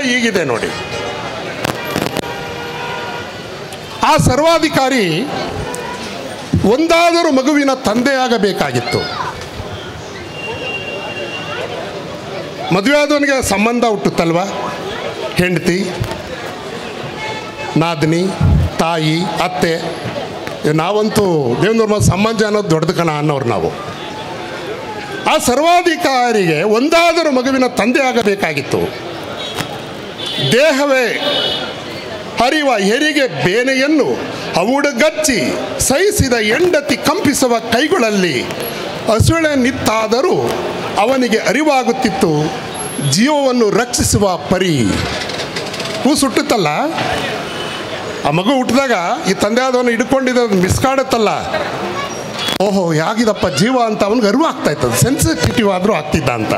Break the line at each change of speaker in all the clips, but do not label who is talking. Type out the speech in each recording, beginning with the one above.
ಹೀಗಿದೆ ನೋಡಿ ಆ ಸರ್ವಾಧಿಕಾರಿ ಒಂದಾದರೂ ಮಗುವಿನ ತಂದೆಯಾಗಬೇಕಾಗಿತ್ತು ಮದುವೆ ಆದವನಿಗೆ ಸಂಬಂಧ ಹುಟ್ಟುತ್ತಲ್ವ ಹೆಂಡತಿ ನಾದಿನಿ ತಾಯಿ ಅತ್ತೆ ನಾವಂತೂ ದೇವನೂರ್ಮ ಸಮಾಜ ಅನ್ನೋದು ದೊಡ್ಡದು ಕಣ ಅನ್ನೋರು ನಾವು ಆ ಸರ್ವಾಧಿಕಾರಿಗೆ ಒಂದಾದರೂ ಮಗುವಿನ ತಂದೆ ಆಗಬೇಕಾಗಿತ್ತು ದೇಹವೇ ಹರಿವ ಹೆರಿಗೆ ಬೇನೆಯನ್ನು ಅವುಡುಗಚ್ಚಿ ಸಹಿಸಿದ ಹೆಂಡತಿ ಕಂಪಿಸುವ ಕೈಗಳಲ್ಲಿ ಹಸುಳೆ ನಿತ್ತಾದರೂ ಅವನಿಗೆ ಅರಿವಾಗುತ್ತಿತ್ತು ಜೀವವನ್ನು ರಕ್ಷಿಸುವ ಪರಿ ಹೂ ಸುಟ್ಟುತ್ತಲ್ಲ ಆ ಮಗು ಹುಟ್ಟಿದಾಗ ಈ ತಂದೆ ಆದವನು ಹಿಡ್ಕೊಂಡಿದ್ದ ಮಿಸ್ಕಾಡುತ್ತಲ್ಲ ಓಹೋ ಯಾಗಿದಪ್ಪ ಜೀವ ಅಂತ ಅವನಿಗೆ ಅರಿವು ಆಗ್ತಾ ಇತ್ತು ಸೆನ್ಸಿಟಿವ್ ಆದರೂ ಆಗ್ತಿದ್ದ ಅಂತ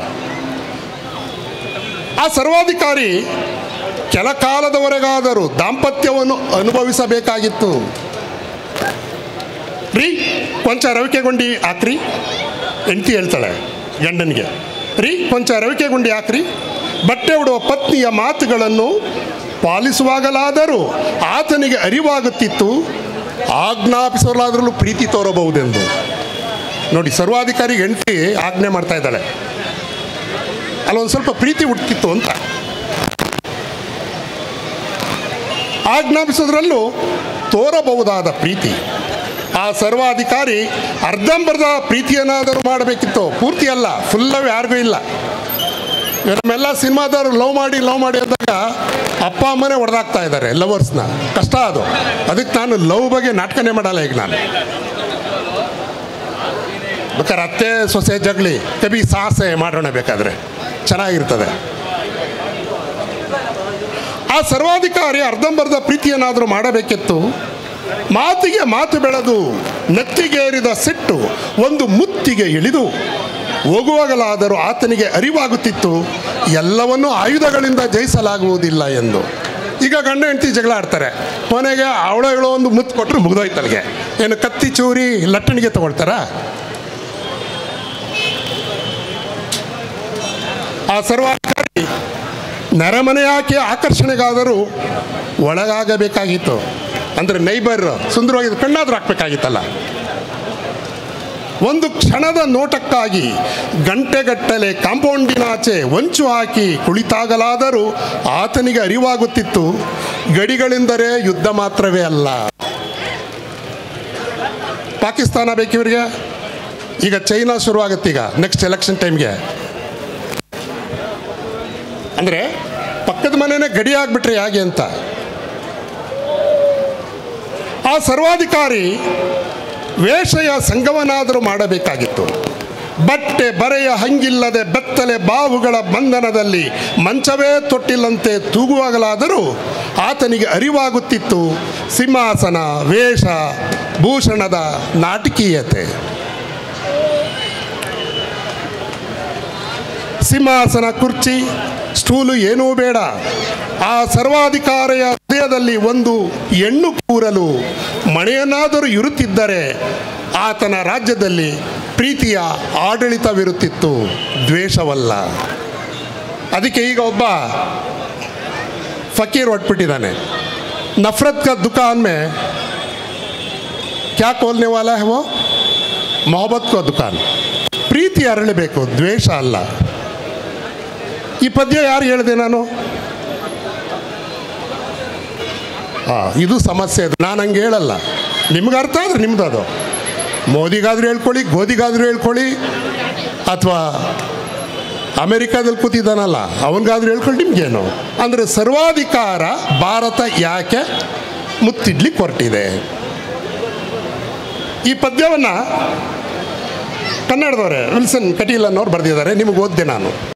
ಆ ಸರ್ವಾಧಿಕಾರಿ ಕೆಲ ಕಾಲದವರೆಗಾದರೂ ದಾಂಪತ್ಯವನ್ನು ಅನುಭವಿಸಬೇಕಾಗಿತ್ತು ರೀ ಕೊಂಚ ರವಿಕೆ ಗುಂಡಿ ಹಾಕ್ರಿ ಹೆಂಡತಿ ಹೇಳ್ತಾಳೆ ಗಂಡನಿಗೆ ರೀ ಕೊಂಚ ರವಿಕೆ ಗುಂಡಿ ಹಾಕ್ರಿ ಬಟ್ಟೆ ಉಡುವ ಪತ್ನಿಯ ಮಾತುಗಳನ್ನು ಪಾಲಿಸುವಾಗಲಾದರೂ ಆತನಿಗೆ ಅರಿವಾಗುತ್ತಿತ್ತು ಆಜ್ಞಾಪಿಸಲಾದ್ರಲ್ಲೂ ಪ್ರೀತಿ ತೋರಬಹುದೆಂದು ನೋಡಿ ಸರ್ವಾಧಿಕಾರಿ ಹೆಂಡತಿ ಆಜ್ಞೆ ಮಾಡ್ತಾ ಇದ್ದಾಳೆ ಅಲ್ಲೊಂದು ಸ್ವಲ್ಪ ಪ್ರೀತಿ ಹುಟ್ಟಿತ್ತು ಅಂತ ಆಜ್ಞಾಪಿಸೋದ್ರಲ್ಲೂ ತೋರಬಹುದಾದ ಪ್ರೀತಿ ಆ ಸರ್ವಾಧಿಕಾರಿ ಅರ್ಧಂಬರ್ಧ ಪ್ರೀತಿಯನ್ನಾದರೂ ಮಾಡಬೇಕಿತ್ತು ಪೂರ್ತಿ ಅಲ್ಲ ಫುಲ್ಲವ್ ಯಾರಿಗೂ ಇಲ್ಲ ನಮ್ಮೆಲ್ಲ ಸಿನಿಮಾದವರು ಲವ್ ಮಾಡಿ ಲವ್ ಮಾಡಿ ಅಂದಾಗ ಅಪ್ಪ ಅಮ್ಮನೇ ಹೊಡೆದಾಗ್ತಾ ಇದ್ದಾರೆ ಲವರ್ಸ್ನ ಕಷ್ಟ ಅದು ಅದಕ್ಕೆ ನಾನು ಲವ್ ಬಗ್ಗೆ ನಾಟಕನೇ ಮಾಡಲ್ಲ ಈಗ ನಾನು ಬೇಕಾದ್ರೆ ಅತ್ತೆ ಸೊಸೆ ಜಗಳಿ ಕಬಿ ಸಾಹಸೆ ಮಾಡೋಣ ಬೇಕಾದ್ರೆ ಚೆನ್ನಾಗಿರ್ತದೆ ಆ ಸರ್ವಾಧಿಕಾರಿ ಅರ್ಧಂಬರ್ಧ ಪ್ರೀತಿಯನ್ನಾದರೂ ಮಾಡಬೇಕಿತ್ತು ಮಾತಿಗೆ ಮಾತು ಬೆಳೆದು ನೆತ್ತಿಗೇರಿದ ಸಿಟ್ಟು ಒಂದು ಮುತ್ತಿಗೆ ಇಳಿದು ಹೋಗುವಾಗಲಾದರೂ ಆತನಿಗೆ ಅರಿವಾಗುತ್ತಿತ್ತು ಎಲ್ಲವನ್ನೂ ಆಯುಧಗಳಿಂದ ಜಯಿಸಲಾಗುವುದಿಲ್ಲ ಎಂದು ಈಗ ಗಂಡ ಹೆಂಡತಿ ಜಗಳ ಆಡ್ತಾರೆ ಕೊನೆಗೆ ಅವಳ ಹೇಳೋ ಒಂದು ಮುತ್ತು ಕೊಟ್ಟರು ಮುಗಿದೋಯ್ತಲ್ಗೆ ಏನು ಕತ್ತಿ ಚೂರಿ ಲಟ್ಟಣಿಗೆ ತಗೊಳ್ತಾರಾ ಆ ಸರ್ವಾಧಿಕಾರಿ ನೆರೆಮನೆಯಾಕೆ ಆಕರ್ಷಣೆಗಾದರೂ ಒಳಗಾಗಬೇಕಾಗಿತ್ತು ಅಂದರೆ ನೈಬರ್ ಸುಂದರವಾಗಿ ಕಣ್ಣಾದ್ರೂ ಹಾಕ್ಬೇಕಾಗಿತ್ತಲ್ಲ ಒಂದು ಕ್ಷಣದ ನೋಟಕ್ಕಾಗಿ ಗಂಟೆಗಟ್ಟಲೆ ಕಾಂಪೌಂಡಿನಾಚೆ ಹೊಂಚು ಹಾಕಿ ಕುಳಿತಾಗಲಾದರೂ ಆತನಿಗೆ ಅರಿವಾಗುತ್ತಿತ್ತು ಗಡಿಗಳೆಂದರೆ ಯುದ್ಧ ಮಾತ್ರವೇ ಅಲ್ಲ ಪಾಕಿಸ್ತಾನ ಬೇಕಿವರಿಗೆ ಈಗ ಚೈನಾ ಶುರುವಾಗುತ್ತೆ ಈಗ ನೆಕ್ಸ್ಟ್ ಎಲೆಕ್ಷನ್ ಟೈಮ್ಗೆ ಅಂದರೆ ಪಕ್ಕದ ಮನೆಯೇ ಗಡಿ ಆಗಿಬಿಟ್ರೆ ಹೇಗೆ ಅಂತ ಆ ಸರ್ವಾಧಿಕಾರಿ ವೇಷಯ ಸಂಗಮನಾದರೂ ಮಾಡಬೇಕಾಗಿತ್ತು ಬಟ್ಟೆ ಬರೆಯ ಹಂಗಿಲ್ಲದೆ ಬೆತ್ತಲೆ ಬಾವುಗಳ ಬಂಧನದಲ್ಲಿ ಮಂಚವೇ ತೊಟ್ಟಿಲ್ಲಂತೆ ತೂಗುವಾಗಲಾದರೂ ಆತನಿಗೆ ಅರಿವಾಗುತ್ತಿತ್ತು ಸಿಂಹಾಸನ ವೇಷ ಭೂಷಣದ ನಾಟಕೀಯತೆ ಸಿಂಹಾಸನ ಕುರ್ಚಿ ಸ್ಟೂಲು ಏನೂ ಬೇಡ ಆ ಸರ್ವಾಧಿಕಾರಿಯ ಹೃದಯದಲ್ಲಿ ಒಂದು ಹೆಣ್ಣು ಕೂರಲು ಮಳೆಯನ್ನಾದರೂ ಇರುತ್ತಿದ್ದರೆ ಆತನ ರಾಜ್ಯದಲ್ಲಿ ಪ್ರೀತಿಯ ಆಡಳಿತವಿರುತ್ತಿತ್ತು ದ್ವೇಷವಲ್ಲ ಅದಕ್ಕೆ ಈಗ ಒಬ್ಬ ಫಕೀರ್ ಹೊಟ್ಬಿಟ್ಟಿದ್ದಾನೆ ನಫರತ್ का दुकान में क्या खोलने वाला है वो ಮೊಹಬ್ಬತ್ ಕೋ ದುಕಾನ್ ಪ್ರೀತಿ ಅರಳಬೇಕು ದ್ವೇಷ ಅಲ್ಲ ಈ ಪದ್ಯ ಯಾರು ಹೇಳಿದೆ ನಾನು ಹಾಂ ಇದು ಸಮಸ್ಯೆ ಅದು ನಾನು ಹಂಗೆ ಹೇಳಲ್ಲ ನಿಮ್ಗೆ ಅರ್ಥ ಆದರೆ ನಿಮ್ದು ಅದು ಮೋದಿಗಾದ್ರೂ ಹೇಳ್ಕೊಳ್ಳಿ ಗೋಧಿಗಾದ್ರೂ ಹೇಳ್ಕೊಳ್ಳಿ ಅಥವಾ ಅಮೆರಿಕಾದಲ್ಲಿ ಕೂತಿದ್ದಾನಲ್ಲ ಅವನಿಗಾದ್ರೂ ಹೇಳ್ಕೊಳ್ಳಿ ನಿಮ್ಗೇನು ಅಂದರೆ ಸರ್ವಾಧಿಕಾರ ಭಾರತ ಯಾಕೆ ಮುತ್ತಿಡ್ಲಿಕ್ಕೆ ಹೊರಟಿದೆ ಈ ಪದ್ಯವನ್ನು ಕನ್ನಡದವರೇ ವಿಲ್ಸನ್ ಕಟೀಲ್ ಅನ್ನೋರು ಬರೆದಿದ್ದಾರೆ ನಿಮಗೆ ಓದ್ದೆ ನಾನು